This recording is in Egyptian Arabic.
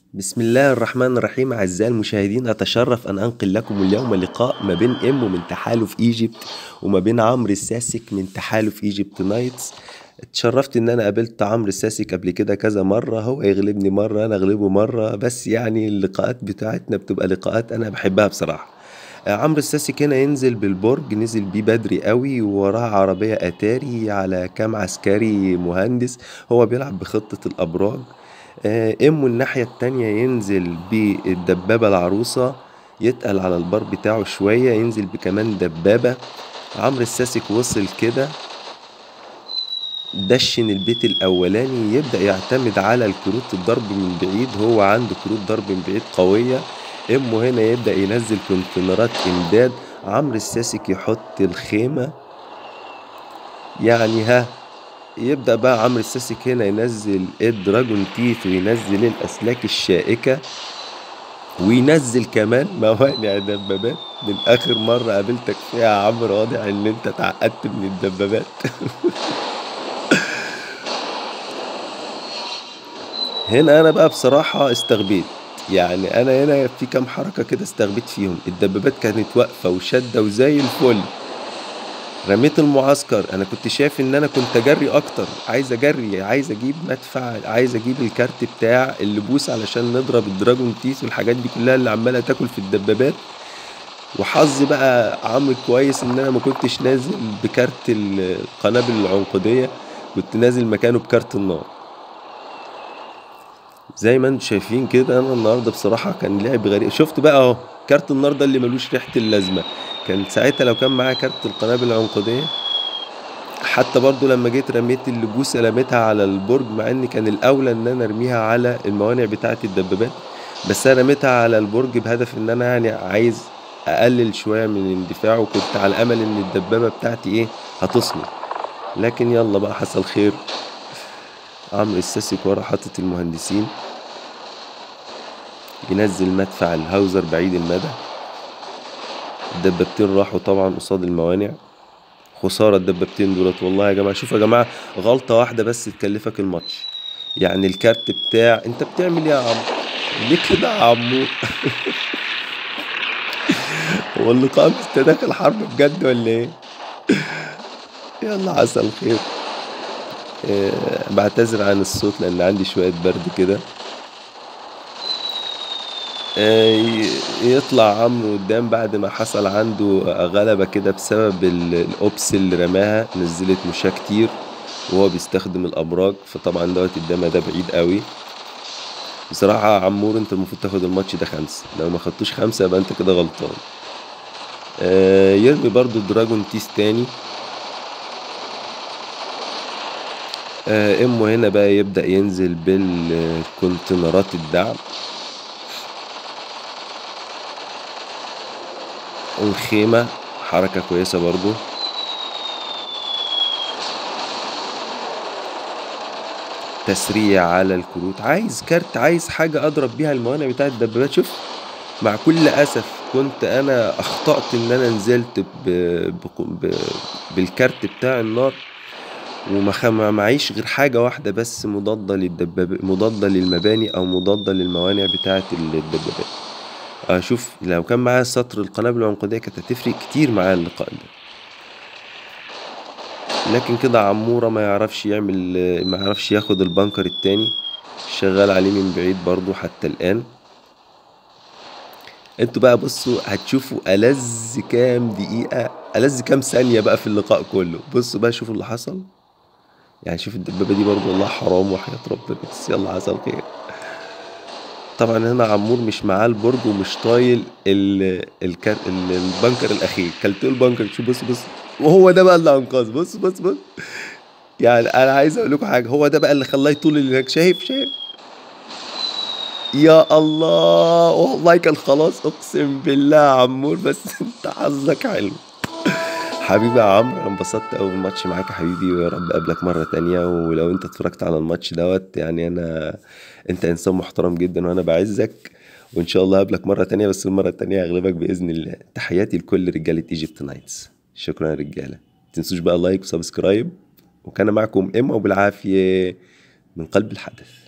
بسم الله الرحمن الرحيم أعزائي المشاهدين أتشرف أن أنقل لكم اليوم لقاء ما بين إيمو من تحالف إيجيبت وما بين عمرو الساسك من تحالف إيجيبت نايتس اتشرفت إن أنا قابلت عمرو الساسك قبل كده كذا مرة هو يغلبني مرة أنا أغلبه مرة بس يعني اللقاءات بتاعتنا بتبقى لقاءات أنا بحبها بصراحة آه، عمرو الساسك هنا ينزل بالبرج نزل بيه بدري قوي ووراه عربية أتاري على كام عسكري مهندس هو بيلعب بخطة الأبراج آه، إمه الناحية التانية ينزل بالدبابة العروسة يتقل على البار بتاعه شوية ينزل بكمان دبابة عمرو الساسك وصل كده دشن البيت الأولاني يبدأ يعتمد على الكروت الضرب من بعيد هو عنده كروت ضرب من بعيد قوية إمه هنا يبدأ ينزل كونتينرات إمداد عمرو الساسك يحط الخيمة يعني ها يبدأ بقى عمرو الساسك هنا ينزل الدراجون تيث وينزل الأسلاك الشائكة وينزل كمان موانع دبابات من آخر مرة قابلتك فيها يا عمرو واضح إن أنت اتعقدت من الدبابات هنا أنا بقى بصراحة استغبيت يعني أنا هنا في كام حركة كده استغبيت فيهم الدبابات كانت واقفة وشادة وزي الفل رميت المعسكر انا كنت شايف ان انا كنت اجري اكتر عايز اجري عايز اجيب مدفع عايز اجيب الكارت بتاع اللبوس علشان نضرب الدراجون تيس والحاجات دي كلها اللي عماله تاكل في الدبابات وحظي بقى عامل كويس ان انا ما كنتش نازل بكارت القنابل العنقوديه كنت نازل مكانه بكارت النار زي ما انتم شايفين كده انا النهارده بصراحه كان لعب غريب شفت بقى اهو كارت النار ده اللي ملوش ريحه اللازمه كان ساعتها لو كان معايا كارت القنابل العنقوديه حتى برضو لما جيت رميت اللبوسه رميتها على البرج مع ان كان الاولى ان انا ارميها على الموانع بتاعه الدبابات بس انا رميتها على البرج بهدف ان انا يعني عايز اقلل شويه من اندفاعه وكنت على امل ان الدبابه بتاعتي ايه هتصنع لكن يلا بقى حصل خير عمرو الساسك ورا حاطط المهندسين ينزل مدفع الهاوزر بعيد المدى الدبابتين راحوا طبعا قصاد الموانع خسارة الدبابتين دولت والله يا جماعة شوفوا يا جماعة غلطة واحدة بس تكلفك الماتش يعني الكارت بتاع انت بتعمل ايه يا عم ليه كده يا عمو هو اللقاء انت داخل حرب بجد ولا ايه يلا عسل خير آه، بعتذر عن الصوت لان عندي شوية برد كده آه، ي- يطلع عمرو قدام بعد ما حصل عنده غلبة كده بسبب ال- الأوبس اللي رماها نزلت مشاه كتير وهو بيستخدم الأبراج فطبعا دوت قدامها ده بعيد قوي بصراحة يا عمور انت المفروض تاخد الماتش ده خمسة لو ما خدتوش خمسة يبقى انت كده غلطان آه، يرمي برضو دراجون تيس تاني آه، امه هنا بقى يبدأ ينزل بالكونتينرات الدعم الخيمة حركة كويسة برضو تسريع على الكروت عايز كارت عايز حاجة أضرب بيها الموانع بتاعت الدبابات شوف مع كل أسف كنت أنا أخطأت إن أنا نزلت ب... ب... ب... بالكارت بتاع النار وما خ- ما معيش غير حاجة واحدة بس مضادة للدباب مضادة للمباني أو مضادة للموانع بتاعت الدبابات اشوف لو كان معايا سطر القنابل العنقودية كانت هتفرق كتير معايا اللقاء ده لكن كده عمورة ما يعرفش يعمل ما يعرفش ياخد البنكر التاني شغال عليه من بعيد برضو حتى الآن انتوا بقى بصوا هتشوفوا ألذ كام دقيقة ألذ كام ثانية بقى في اللقاء كله بصوا بقى شوفوا اللي حصل يعني شوف الدبابة دي برضو والله حرام وحياة ربنا بس يلا حصل خير طبعا هنا عمور مش معاه البرج ومش طايل ال... الكر... ال- البنكر الاخير كلت له البنكر شوف بص بص وهو ده بقى اللي انقذ بص بص بص يعني انا عايز اقول لكم حاجه هو ده بقى اللي خلاه يطول اللي هناك شايف شايف يا الله والله كان خلاص اقسم بالله يا عمور بس انت حظك حلو حبيبي يا عمرو انا انبسطت قوي بالماتش معاك يا حبيبي ويا رب اقابلك مره تانية ولو انت اتفرجت على الماتش دوت يعني انا انت انسان محترم جدا وانا بعزك وان شاء الله اقابلك مره تانية بس المره التانية هغلبك باذن الله تحياتي لكل رجاله ايجيبت نايتس شكرا يا رجاله متنسوش بقى لايك وسبسكرايب وكان معكم اما وبالعافيه من قلب الحدث